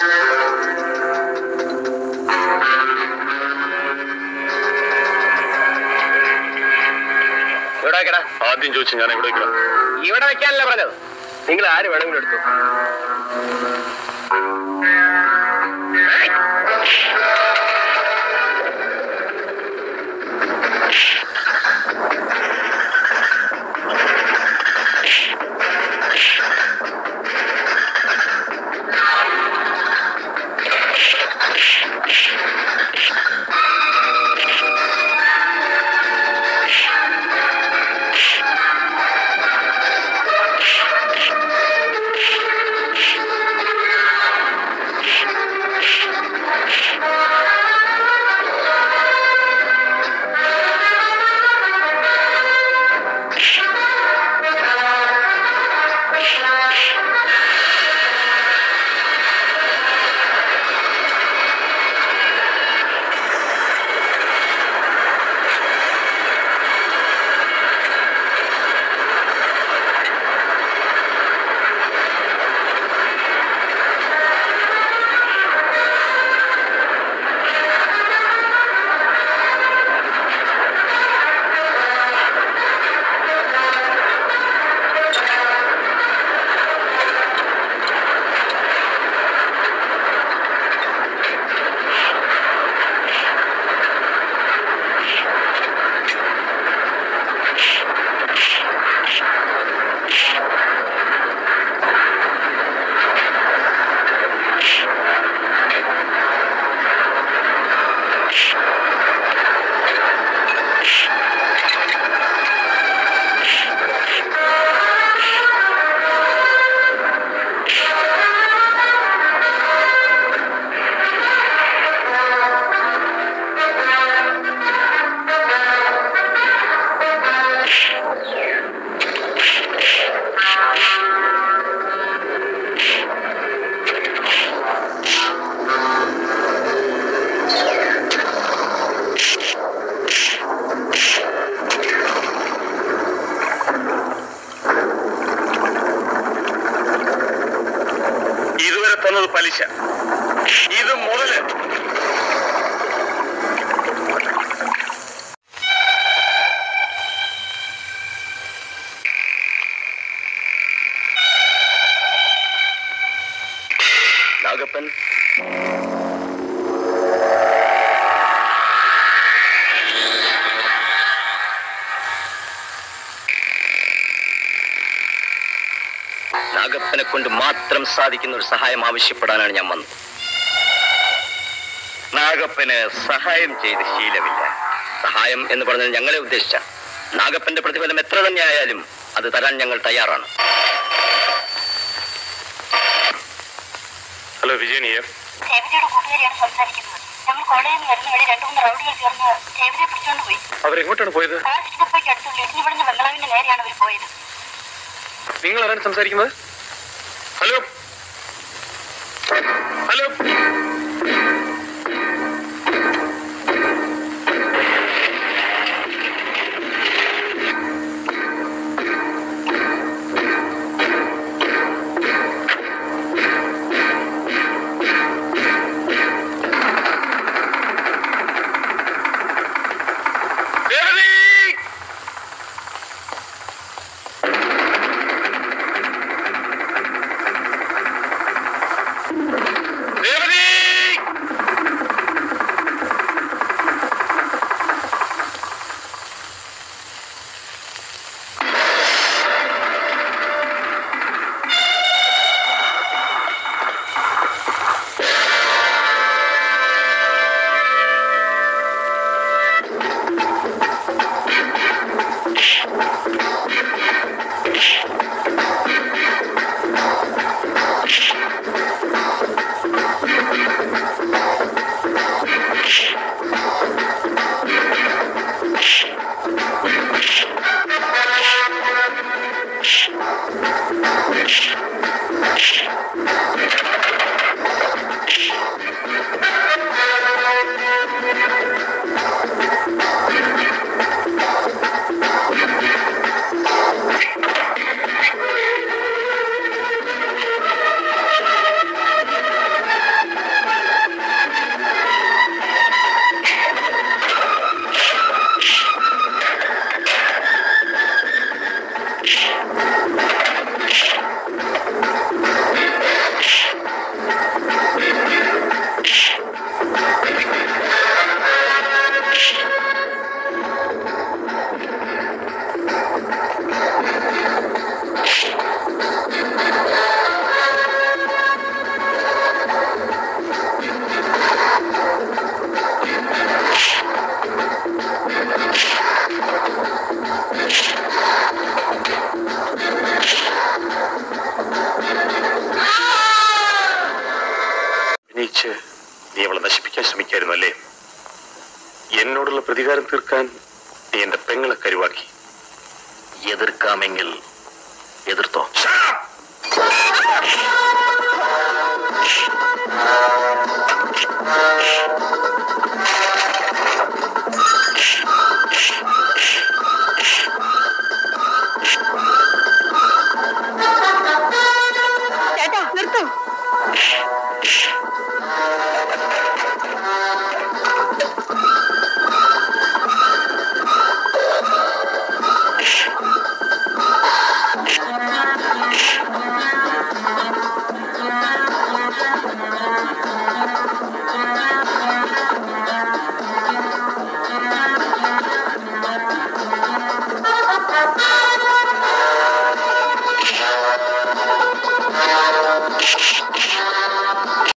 ഇവിടെ വെക്കടാ ആദ്യം ചോദിച്ചു ഞാൻ എവിടെ വെക്കണം ഇവിടെ വെക്കാനല്ല പറഞ്ഞത് നിങ്ങൾ ആര് വേണമെങ്കിലും എടുത്തു ഇതുവരെ തന്നത് പലിശ ഇത് മുതല് നാഗപ്പൻ നാഗപ്പനെ കൊണ്ട് മാത്രം സാധിക്കുന്ന ഒരു സഹായം ആവശ്യപ്പെടാനാണ് ഞാൻ വന്നത് നാഗപ്പന് സഹായം ചെയ്ത് ശീലമില്ല സഹായം എന്ന് പറഞ്ഞത് ഞങ്ങളെ ഉദ്ദേശിച്ച നാഗപ്പന്റെ പ്രതിഫലം എത്ര തന്നെ ആയാലും അത് തരാൻ ഞങ്ങൾ തയ്യാറാണ് ഹലോ വിജയനിയ സേവതയുടെ കൂട്ടുകാരിയാണ് സംസാരിക്കുന്നത് ഞങ്ങൾ കോളേജിൽ നിന്ന് വരുന്ന വഴി രണ്ടു മൂന്ന് റൗഡികൾ ചേർന്ന് സേവതയെ പിടിച്ചുകൊണ്ട് പോയി അവരെങ്ങോട്ടാണ് പോയത് കാശിക്കപ്പോയ്ക്ക് അടുത്തുള്ള ഇടിഞ്ഞുപടിഞ്ഞ ബംഗ്ലാവിന്റെ നേരെയാണ് അവർ പോയത് നിങ്ങൾ ആരാണ് സംസാരിക്കുന്നത് ഹലോ ഹലോ ദേവതി ദേവതി ഉപയോഗിച്ച് നീ അവളെ നശിപ്പിക്കാൻ ശ്രമിക്കായിരുന്നു അല്ലേ എന്നോടുള്ള പ്രതികാരം തീർക്കാൻ നീ എന്റെ പെങ്ങളെ കരുവാക്കി എതിർക്കാമെങ്കിൽ എതിർത്തോ ചേട്ടാ നിർത്തൂ